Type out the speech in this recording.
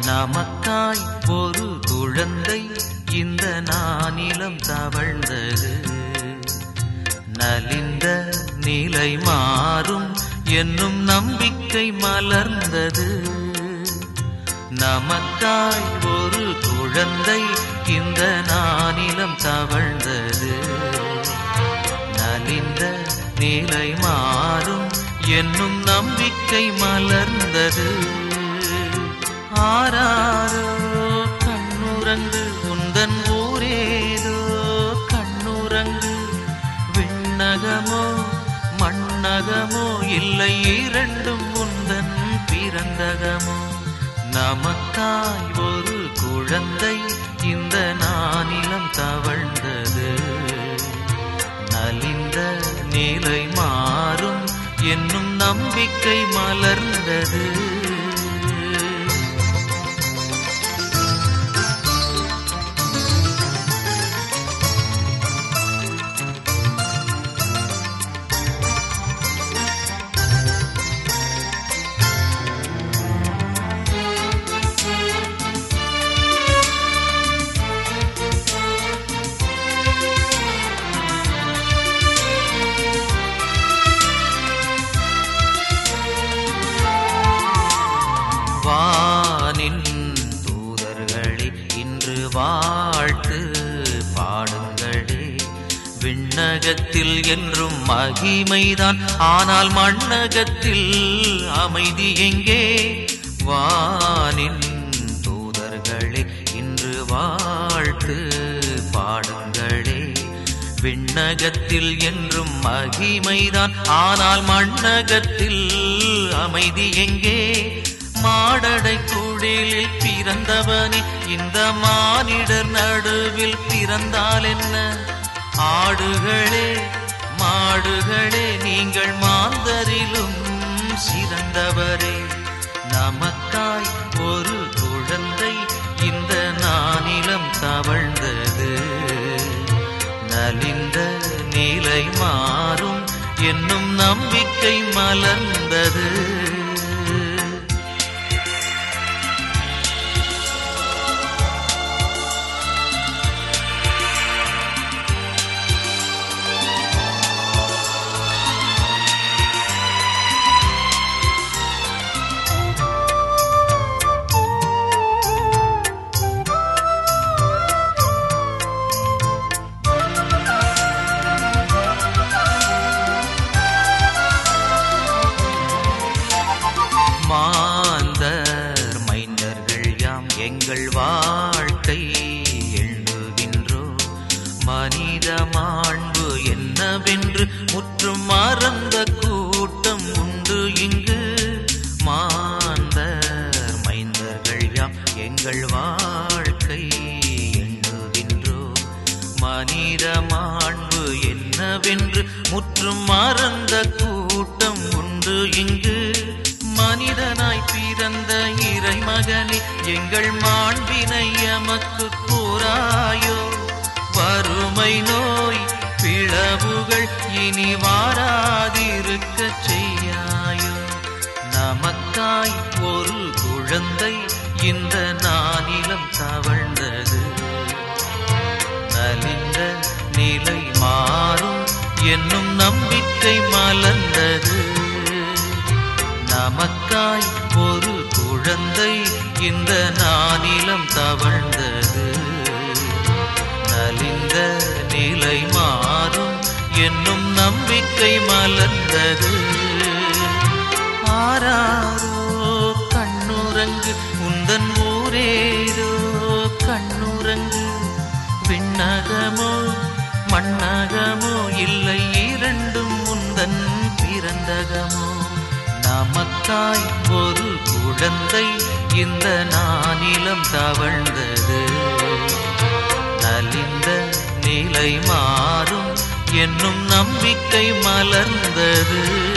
நமக்காய் ஒரு குழந்தை இந்த நானிலம் தவழ்ந்தது நலிந்த நிலை மாறும் என்னும் நம்பிக்கை மலர்ந்தது நமக்காய் ஒரு குழந்தை இந்த நானிலம் தவழ்ந்தது நலிந்த நிலை மாறும் என்னும் நம்பிக்கை மலர்ந்தது ஆராரோ கண்ணுரங்கு உந்தன் ஊரேதோ கண்ணுரங்கு விண்ணகமோ மண்ணகமோ இல்லை இரண்டும் உந்தன் பிறந்தகமோ நமக்காய் ஒரு குழந்தை இந்த நானிலம் தவழ்ந்தது நலிந்த நிலை மாறும் என்னும் நம்பிக்கை மலர்ந்தது வானின் தூதர்களே இன்று வாழ்த்து பாடுங்களே விண்ணகத்தில் என்றும் மகிமைதான் ஆனால் மண்ணகத்தில் அமைதி எங்கே வானின் தூதர்களே இன்று வாழ்த்து பாடுங்களே விண்ணகத்தில் என்றும் மகிமைதான் ஆனால் மண்ணகத்தில் அமைதி எங்கே மாடடை குடிலில் பிறந்தவனே இந்த மானிடர் நடுவில் பிறந்தால் என்ன ஆடுகளே மாடுகளே நீங்கள் மாந்தரிலும் சிறந்தவரே நமக்காய் ஒரு குழந்தை இந்த நானிலம் தவழ்ந்தது நலிந்த நிலை மாறும் என்னும் நம்பிக்கை மலர்ந்தது மாந்தர் மைந்தர்கள் யாம் எங்கள் வாழ்க்கை எண்ணுகின்றோ மனித மாண்பு என்னவென்று முற்றும் மறந்த கூட்டம் உண்டு இங்கு மாந்தர் மைந்தர்கள் யாம் எங்கள் வாழ்க்கை எண்ணுகின்றோ மனித மாண்பு என்னவென்று முற்றும் மறந்த கூட்டம் உண்டு இங்கு மனிதனாய் பிறந்த இறைமகனே எங்கள் மாண்பினை எமக்கு கூறாயோ வறுமை நோய் பிளவுகள் இனி வாராதிருக்க செய்யாயோ நமக்காய் ஒரு குழந்தை இந்த நானிலம் தவழ்ந்தது நலிந்த நிலை மாறும் என்னும் நம்பிக்கை மலர்ந்தது நமக்காய் ஒரு குழந்தை இந்த நானிலம் தவழ்ந்தது நலிந்த நிலை மாறும் என்னும் நம்பிக்கை மலர்ந்தது ஆராரோ கண்ணுரங்கு உந்தன் ஊரேதோ கண்ணுரங்கு விண்ணகமோ மண்ணகமோ இல்லை இரண்டும் உந்தன் பிறந்தகமோ நமக்காய் ஒரு குழந்தை இந்த நானிலம் தவழ்ந்தது நலிந்த நிலை மாறும் என்னும் நம்பிக்கை மலர்ந்தது